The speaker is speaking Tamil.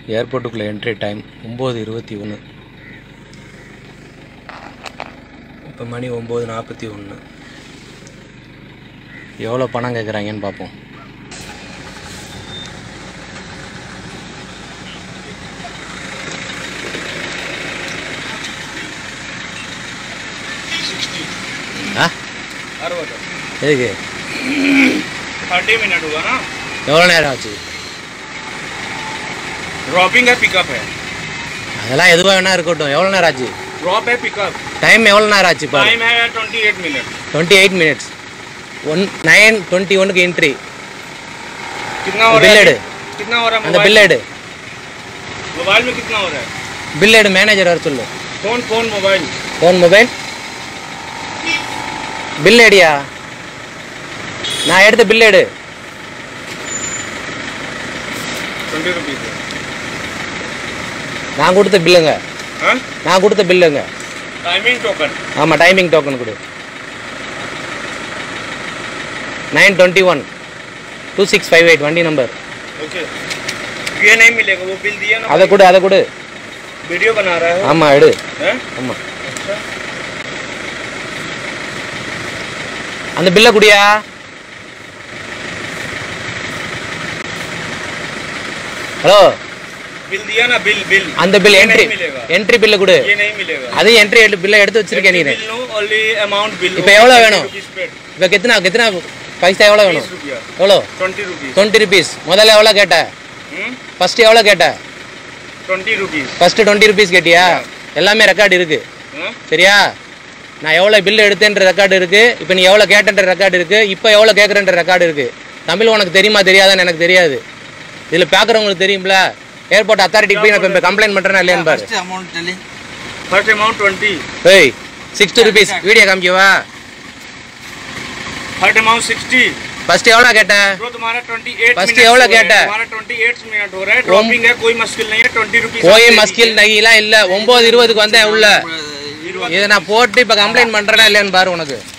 ஏர்போர்ட்டுக்குள்ளே என்ட்ரி டைம் ஒம்பது இருபத்தி ஒன்று இப்போ மணி ஒம்பது நாற்பத்தி ஒன்று எவ்வளோ பணம் கேட்குறாங்கன்னு பார்ப்போம் ஆ अरवत எதுக்கு थर्टी मिनट हुआ ना எவ்வளோ நேரம் ஆச்சு ड्रॉपिंग है पिकअप है அதெல்லாம் எதுவாக வேணா இருக்கட்டும் எவ்வளோ நேரம் ஆச்சு ड्रॉप है पिकअप டைம் எவ்வளோ நேரம் ஆச்சு பாரு टाइम है twenty eight minute twenty eight minutes one nine twenty ஒனுக்கு என்ட்ரி कितना हो रहा बिल है एड। कितना हो रहा है அந்த मोबाइल பில் எடு मोबाइल में कितना हो रहा है பில் எடு மேனேஜர் வர சொல்லு phone phone mobile phone mobile bill எடியா நான் எடுத்த பில் எடு ट्वेंटी रुपीज है நான் கொடுத்த பில்லுங்க हाँ நான் கொடுத்த பில்லுங்க टाइमिंग टोकन ஆமாம் டைமிங் டோக்கன் கொடு nine twenty one two six five eight வண்டி நம்பர் ओके ये नहीं मिलेगा वो बिल दिया ना அதை கொடு அதை கொடு वीडियो बना रहा है ஆமாம் எடு हैं? ஆமாம் अच्छा அந்த பில்லை குடியா ஹலோ बिल दिया ना बिल बिल அந்த பில் ये என்ட்ரி नहीं मिलेगा என்ட்ரி பில்லை கொடு ये नहीं मिलेगा அது என்ட்ரி பில்லை எடுத்து வச்சிருக்கேன் நீ bill no only amount bill இப்போ எவ்வளோ வேணும்? இப்போ கெத்தனா கெத்தனா பைசா எவ்வளோ வேணும் बीस रुपया எவ்வளோ ट्वेंटी रुपीज டுவெண்ட்டி ருபீஸ் முதல்ல எவ்வளோ கேட்ட ஃபர்ஸ்ட் எவ்வளோ கேட்ட twenty rupees first twenty rupees கேட்டியா எல்லாமே ரெக்கார்டு இருக்கு சரியா நான் எவ்வளோ பில் எடுத்தேன்ற ரெக்கார்டு இருக்கு இப்போ நீ எவ்வளோ கேட்டன்ற ரெக்கார்டு இருக்கு இப்போ எவ்வளோ கேட்குறன்ற ரெக்கார்டு இருக்கு தமிழ் உனக்கு தெரியுமா தெரியாதான்னு எனக்கு தெரியாது இதில் பார்க்குறவங்களுக்கு தெரியும்ல ஏர்போர்ட் அத்தாரிட்டிக்கு போய் நான் இப்போ கம்ப்ளைண்ட் பண்ணுறேன்னா இல்லையான்னு பாரு amount tally first amount twenty ஏய் சிக்ஸ்டி ருபீஸ் வீடியோ காமிக்கவா थर्ड अमाउंट सिक्सटी ஃபர்ஸ்ட் எவ்வளோ கேட்டேன் जो तुम्हारा ट्वेंटी एट First एवढा क्या है? हमारा ट्वेंटी एट मिनट हो रहा है ड्रॉपिंग है कोई मुश्किल नहीं है ट्वेंटी रुपीज கோயில் மஸ்கில் நகிலாம் இல்லை ஒம்பது இருபதுக்கு வந்தேன் உள்ள இதை நான் போட்டு இப்போ கம்ப்ளைண்ட் பண்ணுறேன்னா இல்லையான்னு பாரு உனக்கு